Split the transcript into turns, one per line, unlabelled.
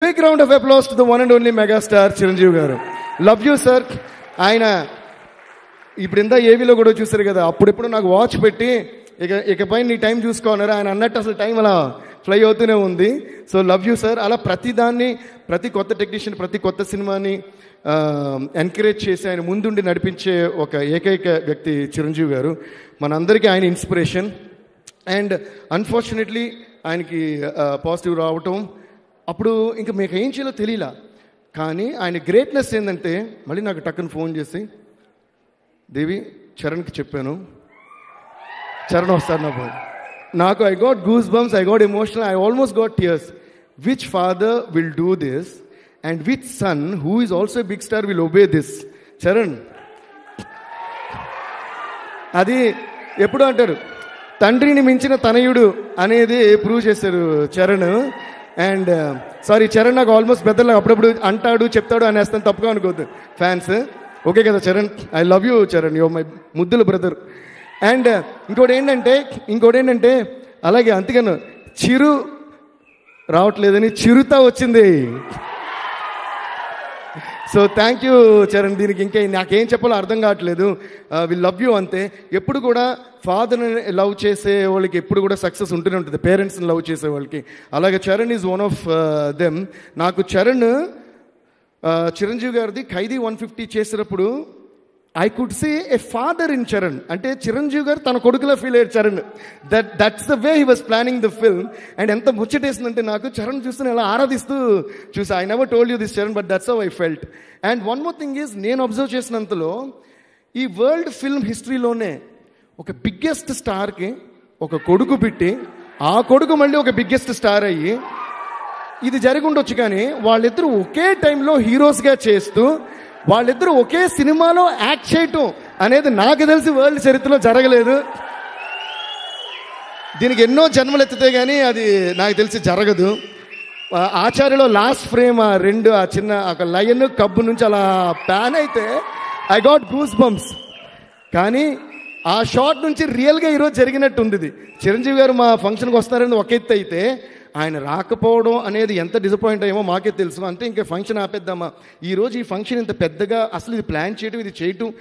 big round of applause to the one and only megastar Chiranjeevi garu love you sir ఆయన ఇప్పుడు ఇందా ఏవీలో కూడా చూస్తారు కదా అప్పుడెప్పుడు నాకు వాచ్ పెట్టి ఇక ఇకపై నీ టైం చూసుకోన్నారు ఆయన అన్నట్టు అసలు టైం అలా ఫ్లై అవుతూనే ఉంది సో లవ్ యూ సార్ అలా ప్రతి దాన్ని ప్రతి కొత్త టెక్నీషియన్ ప్రతి కొత్త సినిమాని ఎంకరేజ్ చేసి ఆయన ముందుండి నడిపించే ఒక ఏకైక వ్యక్తి చిరంజీవి గారు మనందరికీ ఆయన ఇన్స్పిరేషన్ అండ్ అన్ఫార్చునేట్లీ ఆయనకి పాజిటివ్ రావటం అప్పుడు ఇంకా మీకు ఏం చేయాలో తెలియలా కానీ ఆయన గ్రేట్నెస్ ఏంటంటే మళ్ళీ నాకు టక్కున ఫోన్ చేసి దేవి చరణ్కి చెప్పాను చరణ్ వస్తారు నా బాయ్ నాకు I got goose bumps I got emotional I almost got tears which father will do this and which son who is also big star will obey this Charan అది ఎప్పుడు అంటారు తండ్రిని మించిన తనయుడు అనేది ప్రూవ్ చేశారు చరణ్ అండ్ సారీ చరణ్ నాకు ఆల్మోస్ట్ పెద్దలు అప్పుడప్పుడు అంటాడు చెప్తాడు అనేస్తాను తప్పుగా అనుకోవద్దు ఫ్యాన్స్ ఓకే కదా Charan I love you Charan yo my ముద్దుల బ్రదర్ అండ్ ఇంకోటి ఏంటంటే ఇంకోటి ఏంటంటే అలాగే అంతేగాను చిరు రావట్లేదని చిరుత వచ్చింది సో థ్యాంక్ యూ చరణ్ దీనికి ఇంకా నాకేం చెప్పాలో అర్థం కావట్లేదు వి లవ్ యూ అంతే ఎప్పుడు కూడా ఫాదర్ని లవ్ చేసే వాళ్ళకి ఎప్పుడు కూడా సక్సెస్ ఉంటూనే ఉంటుంది పేరెంట్స్ని లవ్ చేసే వాళ్ళకి అలాగే Charan is one of them నాకు చరణ్ ఆ, చిరంజీవి గారిది ఖైదీ వన్ ఫిఫ్టీ చేసినప్పుడు I could see a father in Charan అంటే చిరంజీవి గారు తన కొడుకులో ఫీల్ అయ్యారు Charan that that's the way he was planning the film and ఎంత ముచ్చటేసిందంటే నాకు చరణ్ చూస్తూ ఎలా ఆరాధిస్తూ చూసా I never told you this Charan but that's how I felt and one more thing is నేను అబ్జర్వ్ చేసినంతలో ఈ వరల్డ్ ఫిల్మ్ హిస్టరీలోనే ఒక బిగ్గెస్ట్ స్టార్కి ఒక కొడుకు పెట్టి ఆ కొడుకు మళ్ళీ ఒక బిగ్గెస్ట్ స్టార్ అయ్యి ఇది జరిగి ఉండొచ్చు కానీ వాళ్ళిద్దరూ ఒకే టైంలో హీరోస్గా చేస్తూ వాళ్ళిద్దరూ ఒకే సినిమాలో యాక్ట్ చేయటం అనేది నాకు తెలిసి వరల్డ్ చరిత్రలో జరగలేదు దీనికి ఎన్నో జన్మలు ఎత్తితే కానీ అది నాకు తెలిసి జరగదు ఆ ఆచార్యలో లాస్ట్ ఫ్రేమ్ ఆ రెండు ఆ చిన్న ఒక లయన్ కబ్బు నుంచి అలా ప్యాన్ అయితే ఐ గాట్ గూస్ బంప్స్ కానీ ఆ షాట్ నుంచి రియల్గా ఈరోజు జరిగినట్టు ఉంది ఇది చిరంజీవి గారు మా ఫంక్షన్కి వస్తారని ఒక ఎత్తు అయితే ఆయన రాకపోవడం అనేది ఎంత డిసప్పాయింట్ అయ్యామో మాకే తెలుసు అంతే ఇంకా ఫంక్షన్ ఆపేద్దామా ఈ రోజు ఈ ఫంక్షన్ ఇంత పెద్దగా అసలు ఇది ప్లాన్ చేయడం ఇది చేయటం